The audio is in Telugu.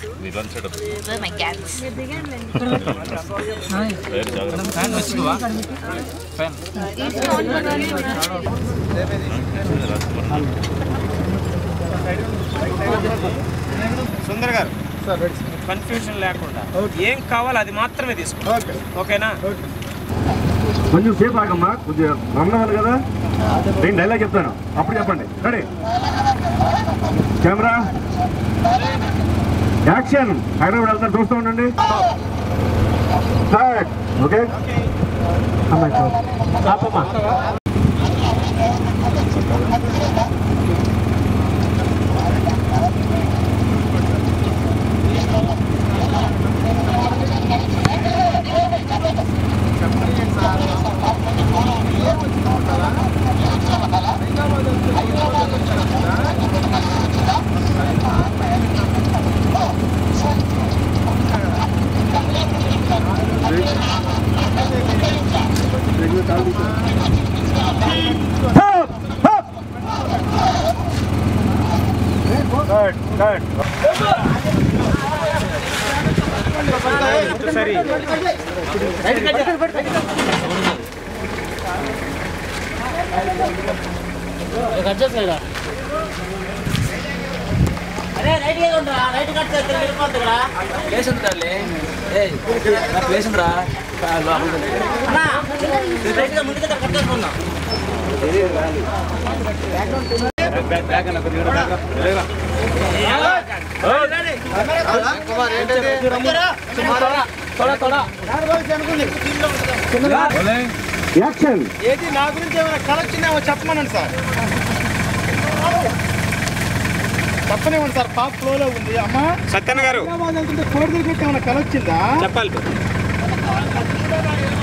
Where my cats? సుందర్ గారు కన్ఫ్యూజన్ లేకుండా ఏం కావాలో అది మాత్రమే తీసుకో ఓకేనా కొంచెం సేపు ఆగమ్మా కొంచెం రమణ వాళ్ళు కదా నేను డైలాగ్ చెప్తాను అప్పుడు చెప్పండి రెడీ కెమెరా యాక్షన్ హైదరాబాద్ వెళ్తాను చూస్తూ ఉండండి స్టార్ట్ ఓకే సరే ప్లేస్ ఉంది తల్లి ఏయ్ నా ప్లేస్ ఉందిరా యాక్షన్ ఏది నా గురించి ఏమైనా కళ వచ్చిందేమో చెప్పమనండి సార్ చెప్పనివ్వండి సార్ పాప ఫ్లోలో ఉంది అమ్మా సత్యన్న గారు కోడి దగ్గర ఏమైనా కళ వచ్చిందా చెప్పాలి